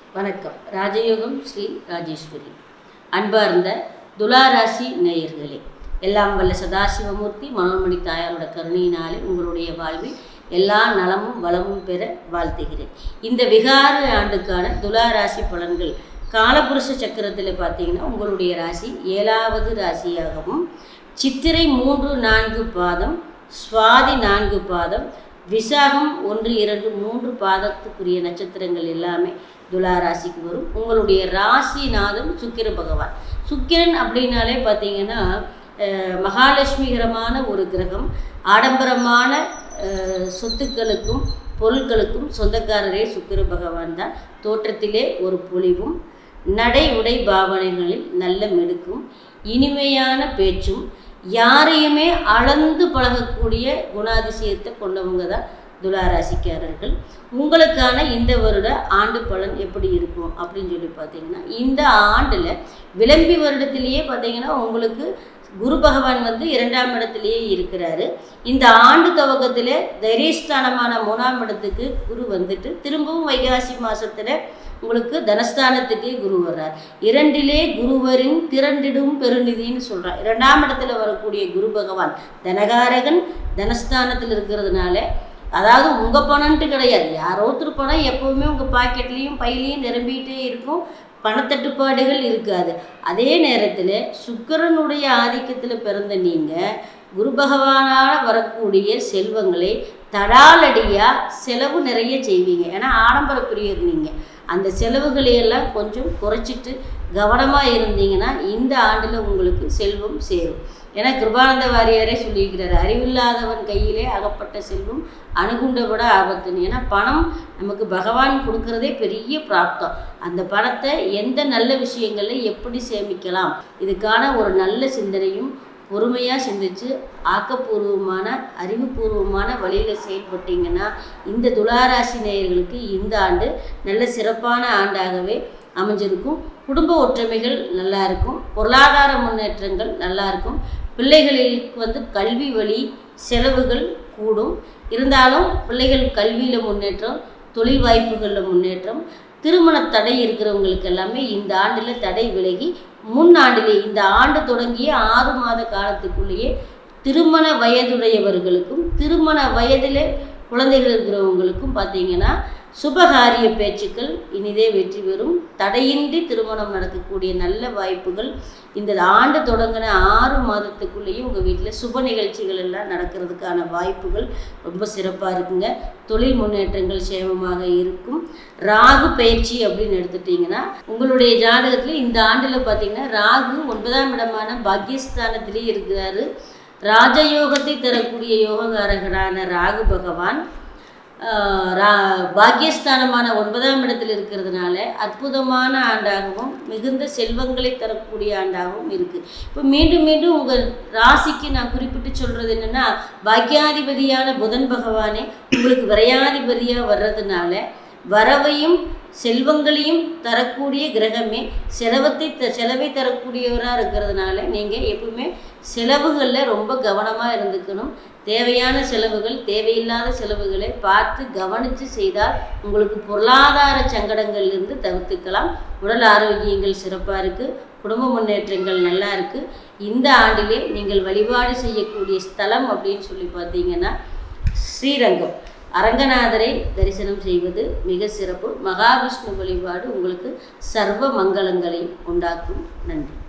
வணக்கம் ராஜயோகம் ஸ்ரீ ராஜேஸ்வரி அன்பார்ந்த துளாராசி நேயர்களே எல்லாம் வல்ல சதாசிவமூர்த்தி மனோன்மணி தாயாரோட கருணையினாலே உங்களுடைய வாழ்வில் எல்லா நலமும் வளமும் பெற வாழ்த்துகிறேன் இந்த விகார ஆண்டுக்கான துளாராசி பலன்கள் காலபுருஷ சக்கரத்தில் பார்த்தீங்கன்னா உங்களுடைய ராசி ஏழாவது ராசியாகவும் சித்திரை மூன்று நான்கு பாதம் சுவாதி நான்கு பாதம் விசாகம் ஒன்று இரண்டு மூன்று பாதத்துக்குரிய நட்சத்திரங்கள் எல்லாமே துலா ராசிக்கு வரும் உங்களுடைய ராசிநாதன் சுக்கிர பகவான் சுக்கிரன் அப்படின்னாலே பார்த்தீங்கன்னா அஹ், மகாலட்சுமிகரமான ஒரு கிரகம் ஆடம்பரமான அஹ், சொத்துக்களுக்கும் பொருட்களுக்கும் சொந்தக்காரரே சுக்கிர பகவான் தான் தோற்றத்திலே ஒரு பொலிவும் நடை உடை பாவனைகளில் நல்ல மெடுக்கும் இனிமையான பேச்சும் யாரையுமே அளந்து பழகக்கூடிய குணாதிசயத்தை கொண்டவங்க தான் துளாராசிக்காரர்கள் உங்களுக்கான இந்த வருட ஆண்டு பலன் எப்படி இருக்கும் அப்படின்னு சொல்லி பார்த்தீங்கன்னா இந்த ஆண்டில் விளம்பி வருடத்திலேயே பார்த்தீங்கன்னா உங்களுக்கு குரு பகவான் வந்து இரண்டாம் இடத்திலேயே இருக்கிறாரு இந்த ஆண்டு துவக்கத்தில் தைரியஸ்தானமான மூணாம் இடத்துக்கு குரு வந்துட்டு திரும்பவும் வைகாசி மாசத்துல உங்களுக்கு தனஸ்தானத்துக்கே குரு வர்றார் இரண்டிலே குருவரின் திரண்டிடும் பெருநிதின்னு சொல்றார் இரண்டாம் இடத்துல வரக்கூடிய குரு பகவான் தனகாரகன் தனஸ்தானத்தில் இருக்கிறதுனால அதாவது உங்கள் பணம்ன்ட்டு கிடையாது யாரோ ஒருத்தர் பணம் எப்போவுமே உங்கள் பாக்கெட்லேயும் பையிலையும் நிரம்பிக்கிட்டே இருக்கும் பணத்தட்டுப்பாடுகள் இருக்காது அதே நேரத்தில் சுக்கிரனுடைய ஆதிக்கத்தில் பிறந்த நீங்கள் குரு பகவானால் வரக்கூடிய செல்வங்களை தடாலடியாக செலவு நிறைய செய்வீங்க ஏன்னா ஆடம்பர பிரியர் நீங்கள் அந்த செலவுகளை எல்லாம் கொஞ்சம் குறைச்சிட்டு கவனமாக இருந்தீங்கன்னா இந்த ஆண்டில் உங்களுக்கு செல்வம் சேரும் ஏன்னா கிருபானந்த வாரியாரே சொல்லியிருக்கிறார் அறிவில்லாதவன் கையிலே அகப்பட்ட செல்வம் அணுகுண்டவிட ஆபத்துன்னு ஏன்னா பணம் நமக்கு பகவான் கொடுக்கறதே பெரிய பிராப்தம் அந்த பணத்தை எந்த நல்ல விஷயங்களில் எப்படி சேமிக்கலாம் இதுக்கான ஒரு நல்ல சிந்தனையும் பொறுமையாக சிந்திச்சு ஆக்கப்பூர்வமான அறிவுபூர்வமான வழியில் செயல்பட்டீங்கன்னா இந்த துளாராசி நேயர்களுக்கு இந்த ஆண்டு நல்ல சிறப்பான ஆண்டாகவே அமைஞ்சிருக்கும் குடும்ப ஒற்றுமைகள் நல்லா இருக்கும் பொருளாதார முன்னேற்றங்கள் நல்லா இருக்கும் பிள்ளைகளுக்கு வந்து கல்வி வழி செலவுகள் கூடும் இருந்தாலும் பிள்ளைகள் கல்வியில் முன்னேற்றம் தொழில் வாய்ப்புகளில் முன்னேற்றம் திருமண தடை இருக்கிறவங்களுக்கு எல்லாமே இந்த ஆண்டில் தடை விலகி முன் ஆண்டிலே இந்த ஆண்டு தொடங்கிய ஆறு மாத காலத்துக்குள்ளேயே திருமண வயதுடையவர்களுக்கும் திருமண வயதில் குழந்தைகள் இருக்கிறவங்களுக்கும் பார்த்தீங்கன்னா சுபகாரிய பேச்சுக்கள் இனிதே வெற்றி பெறும் தடையின்றி திருமணம் நடக்கக்கூடிய நல்ல வாய்ப்புகள் இந்த ஆண்டு தொடங்கின ஆறு மாதத்துக்குள்ளேயும் உங்கள் வீட்டில் சுப நிகழ்ச்சிகள் எல்லாம் நடக்கிறதுக்கான வாய்ப்புகள் ரொம்ப சிறப்பாக இருக்குங்க தொழில் முன்னேற்றங்கள் சேமமாக இருக்கும் ராகு பயிற்சி அப்படின்னு எடுத்துட்டிங்கன்னா உங்களுடைய ஜாதகத்தில் இந்த ஆண்டில் பார்த்தீங்கன்னா ராகு ஒன்பதாம் இடமான பாக்கியஸ்தானத்திலே இருக்கிறாரு ராஜயோகத்தை தரக்கூடிய யோககாரகரான ராகு பகவான் ஆஹ் ரா பாக்கியஸ்தானமான ஒன்பதாம் இடத்தில் இருக்கிறதுனால அற்புதமான ஆண்டாகவும் மிகுந்த செல்வங்களை தரக்கூடிய ஆண்டாகவும் இருக்குது இப்போ மீண்டும் மீண்டும் உங்கள் ராசிக்கு நான் குறிப்பிட்டு சொல்கிறது என்னென்னா பாக்கியாதிபதியான புதன் பகவானே உங்களுக்கு விரையாதிபதியாக வர்றதுனால வரவையும் செல்வங்களையும் தரக்கூடிய கிரகமே செலவத்தை த செலவை தரக்கூடியவராக இருக்கிறதுனால நீங்கள் எப்பவுமே செலவுகளில் ரொம்ப கவனமாக இருந்துக்கணும் தேவையான செலவுகள் தேவையில்லாத செலவுகளை பார்த்து கவனித்து செய்தால் உங்களுக்கு பொருளாதார சங்கடங்கள்லேருந்து தவிர்த்துக்கலாம் உடல் ஆரோக்கியங்கள் சிறப்பாக இருக்குது குடும்ப முன்னேற்றங்கள் நல்லா இருக்குது இந்த ஆண்டிலே நீங்கள் வழிபாடு செய்யக்கூடிய ஸ்தலம் அப்படின்னு சொல்லி பார்த்தீங்கன்னா ஸ்ரீரங்கம் அரங்கநாதரை தரிசனம் செய்வது மிக சிறப்பு மகாவிஷ்ணு வழிபாடு உங்களுக்கு சர்வ மங்களங்களை உண்டாக்கும் நன்றி